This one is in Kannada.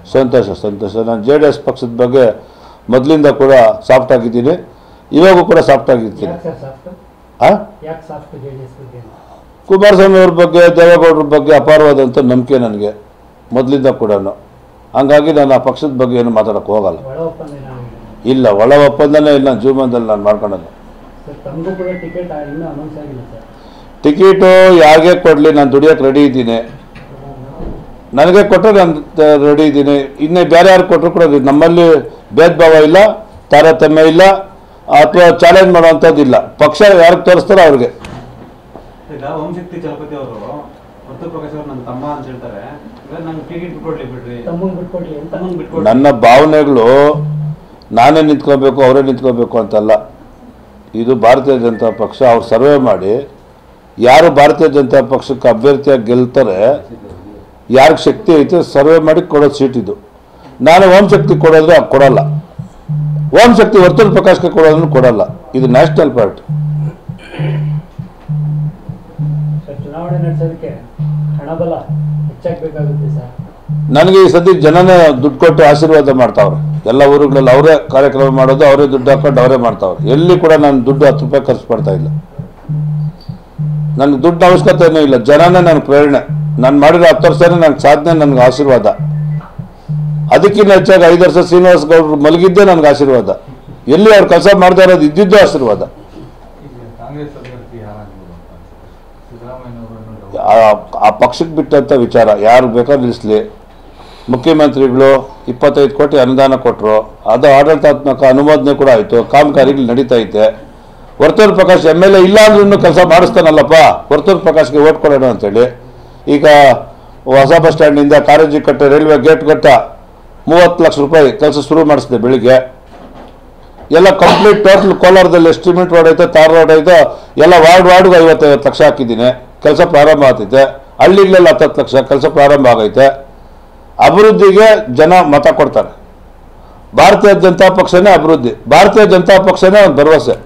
ಸಂತೋಷ ಸಂತೋಷ ನಾನು ಜೆ ಡಿ ಎಸ್ ಪಕ್ಷದ ಬಗ್ಗೆ ಮೊದಲಿಂದ ಕೂಡ ಸಾಫ್ಟ್ ಆಗಿದ್ದೀನಿ ಇವಾಗೂ ಕೂಡ ಸಾಫ್ಟ್ ಆಗಿರ್ತೀನಿ ಯಾಕೆ ಸರ್ ಸಾಫ್ಟ್ ಆ ಯಾಕೆ ಸಾಫ್ಟ್ ಜೆ ಡಿ ಎಸ್ ಬಗ್ಗೆ ಕುಮಾರಸ್ವಾಮಿ ಅವ್ರ ಬಗ್ಗೆ ದೇವೇಗೌಡರ ಬಗ್ಗೆ ಅಪಾರವಾದಂಥ ನಂಬಿಕೆ ನನಗೆ ಮೊದಲಿಂದ ಕೂಡ ಹಂಗಾಗಿ ನಾನು ಆ ಪಕ್ಷದ ಬಗ್ಗೆ ಏನು ಮಾತಾಡೋಕ್ಕೆ ಹೋಗಲ್ಲ ಒಳ ಒಪ್ಪಂದ ಏನಾಗಿದೆ ಇಲ್ಲ ಒಳ ಒಪ್ಪಂದನೇ ಇಲ್ಲ ನನ್ನ ಜೀವನದಲ್ಲಿ ನಾನು ಮಾಡ್ಕೊಳಲ್ಲ ಸರ್ ತಮಗೂ ಕೂಡ ಟಿಕೆಟ್ ಇನ್ನೂ ಅನೌನ್ಸ್ ಆಗಿಲ್ಲ ಸರ್ ಟಿಕೆಟು ಯಾರಿಗೆ ಕೊಡಲಿ ನಾನು ದುಡಿಯೋಕೆ ರೆಡಿ ಇದ್ದೀನಿ ನನಗೆ ಕೊಟ್ಟರೆ ನಾನು ರೆಡಿ ಇದ್ದೀನಿ ಇನ್ನು ಬೇರೆ ಯಾರು ಕೊಟ್ಟರು ಕೂಡ ಅದು ನಮ್ಮಲ್ಲಿ ಭೇದ ಭಾವ ಇಲ್ಲ ತಾರತಮ್ಯ ಇಲ್ಲ ಅಥವಾ ಚಾಲೆಂಜ್ ಮಾಡುವಂಥದ್ದು ಇಲ್ಲ ಪಕ್ಷ ಯಾರಿಗೆ ತೋರಿಸ್ತಾರೋ ಅವ್ರಿಗೆ ಈಗ ಓಂಶಕ್ತಿ ಚಲಪತಿ ಅವರು ವರ್ತೂರ್ ಪ್ರಕಾಶ್ ಅವರು ನನ್ನ ತಮ್ಮ ಅಂತ ಹೇಳ್ತಾರೆ ಈಗ ನಂಗೆ ಟಿಕೆಟ್ ಬಿಟ್ಕೊಡ್ಲಿ ಬಿಡ್ರಿ ತಮ್ಮಂಗೆ ಬಿಟ್ಕೊಡ್ಲಿ ಅಂತ ತಮ್ಮನ್ ಬಿಟ್ಕೊಡ್ಲಿ ನನ್ನ ಭಾವನೆಗಳು ನಾನೇ ನಿಂತ್ಕೋಬೇಕು ಅವರೇ ನಿಂತ್ಕೋಬೇಕು ಅಂತಲ್ಲ ಇದು ಭಾರತೀಯ ಜನತಾ ಪಕ್ಷ ಅವ್ರು ಸರ್ವೆ ಮಾಡಿ ಯಾರು ಭಾರತೀಯ ಜನತಾ ಪಕ್ಷಕ್ಕೆ ಅಭ್ಯರ್ಥಿಯಾಗಿ ಗೆಲ್ತಾರೆ ಯಾರಿಗೆ ಶಕ್ತಿ ಐತೆ ಸರ್ವೆ ಮಾಡಿ ಕೊಡೋ ಸೀಟ್ ಇದು ನಾನು ಓಂ ಶಕ್ತಿ ಕೊಡೋದ್ರೆ ಅದು ಕೊಡಲ್ಲ ಓಂ ಶಕ್ತಿ ವರ್ತೂರ್ ಪ್ರಕಾಶ್ಗೆ ಕೊಡೋದನ್ನು ಕೊಡಲ್ಲ ಇದು ನ್ಯಾಷನಲ್ ಪಾರ್ಟಿ ಸರ್ ಚುನಾವಣೆ ನಡೆಸೋದಕ್ಕೆ ಹಣಬಲ ಹೆಚ್ಚಾಗಬೇಕಾಗುತ್ತೆ ಸರ್ ನನಗೆ ಈ ಸದ್ಯ ಜನನೇ ದುಡ್ಡು ಕೊಟ್ಟು ಆಶೀರ್ವಾದ ಮಾಡ್ತಾವ್ರೆ ಎಲ್ಲ ಊರುಗಳಲ್ಲಿ ಅವರೇ ಕಾರ್ಯಕ್ರಮ ಮಾಡೋದು ಅವರೇ ದುಡ್ಡು ಹಾಕೊಂಡು ಅವರೇ ಮಾಡ್ತಾವ್ರೆ ಎಲ್ಲಿ ಕೂಡ ನಾನು ದುಡ್ಡು ಹತ್ತು ರೂಪಾಯಿ ಖರ್ಚು ಮಾಡ್ತಾ ಇಲ್ಲ ನನಗೆ ದುಡ್ಡು ಅವಶ್ಯಕತೆನೂ ಇಲ್ಲ ಜನನೇ ನನಗೆ ಪ್ರೇರಣೆ ನಾನು ಮಾಡಿರೋ ಹತ್ತು ವರ್ಷನೇ ನನಗೆ ಸಾಧನೆ ನನಗೆ ಆಶೀರ್ವಾದ ಅದಕ್ಕಿಂತ ಹೆಚ್ಚಾಗಿ ಐದು ವರ್ಷ ಶ್ರೀನಿವಾಸ ಗೌಡರು ಮಲಗಿದ್ದೇ ನನಗೆ ಆಶೀರ್ವಾದ ಎಲ್ಲಿ ಅವ್ರು ಕೆಲಸ ಮಾಡ್ತಾ ಇರೋದು ಇದ್ದಿದ್ದು ಆಶೀರ್ವಾದ ಕಾಂಗ್ರೆಸ್ ಅಭ್ಯರ್ಥಿ ಯಾರಾಗ್ಬೋದು ಅಂತ ಅನ್ಸುತ್ತೆ ಸಿದ್ದರಾಮಯ್ಯನವರು ಆ- ಆ ಪಕ್ಷಕ್ಕೆ ಬಿಟ್ಟಂಥ ವಿಚಾರ ಯಾರು ಬೇಕಾದ್ರೂ ನಿಲ್ಲಿಸ್ಲಿ ಮುಖ್ಯಮಂತ್ರಿಗಳು ಇಪ್ಪತ್ತೈದು ಕೋಟಿ ಅನುದಾನ ಕೊಟ್ಟರು ಅದು ಆಡಳಿತಾತ್ಮಕ ಅನುಮೋದನೆ ಕೂಡ ಆಯಿತು ಕಾಮಗಾರಿಗಳು ನಡೀತಾ ಐತೆ Varthur Prakash M L A ಇಲ್ಲ ಅಂದ್ರೂ ಕೆಲಸ ಮಾಡಿಸ್ತಾನಲ್ಲಪ್ಪ ವರ್ತೂರ್ ಪ್ರಕಾಶ್ಗೆ ಓಟ್ ಕೊಡೋಣ ಅಂತೇಳಿ ಈಗ ಹೊಸ ಬಸ್ ಸ್ಟ್ಯಾಂಡಿಂದ ಕಾರಂಜಿ ಕಟ್ಟೆ ರೈಲ್ವೆ ಗೇಟ್ ಕಟ್ಟ ಮೂವತ್ತು ಲಕ್ಷ ರೂಪಾಯಿ ಕೆಲಸ ಶುರು ಮಾಡಿಸಿದೆ ಬೆಳಿಗ್ಗೆ ಎಲ್ಲ ಕಂಪ್ಲೀಟ್ ಟೋಟಲ್ ಕೋಲಾರದಲ್ಲಿ ಎಸ್ಟಿಮೇಟ್ ರೋಡ್ ಐತೆ ತಾರ್ ರೋಡ್ ಐತೆ ಎಲ್ಲ ವಾರ್ಡ್ ವಾರ್ಡ್ಗೆ ಐವತ್ತೈವತ್ತು ಲಕ್ಷ ಹಾಕಿದ್ದೀನಿ ಕೆಲಸ ಪ್ರಾರಂಭ ಆಗ್ತೈತೆ ಹಳ್ಳಿಗಳಲ್ಲಿ ಹತ್ತತ್ತು ಲಕ್ಷ ಕೆಲಸ ಪ್ರಾರಂಭ ಆಗೈತೆ ಅಭಿವೃದ್ಧಿಗೆ ಜನ ಮತ ಕೊಡ್ತಾರೆ ಭಾರತೀಯ ಜನತಾ ಪಕ್ಷನೇ ಅಭಿವೃದ್ಧಿ ಭಾರತೀಯ ಜನತಾ ಪಕ್ಷನೇ ಒಂದು ಭರವಸೆ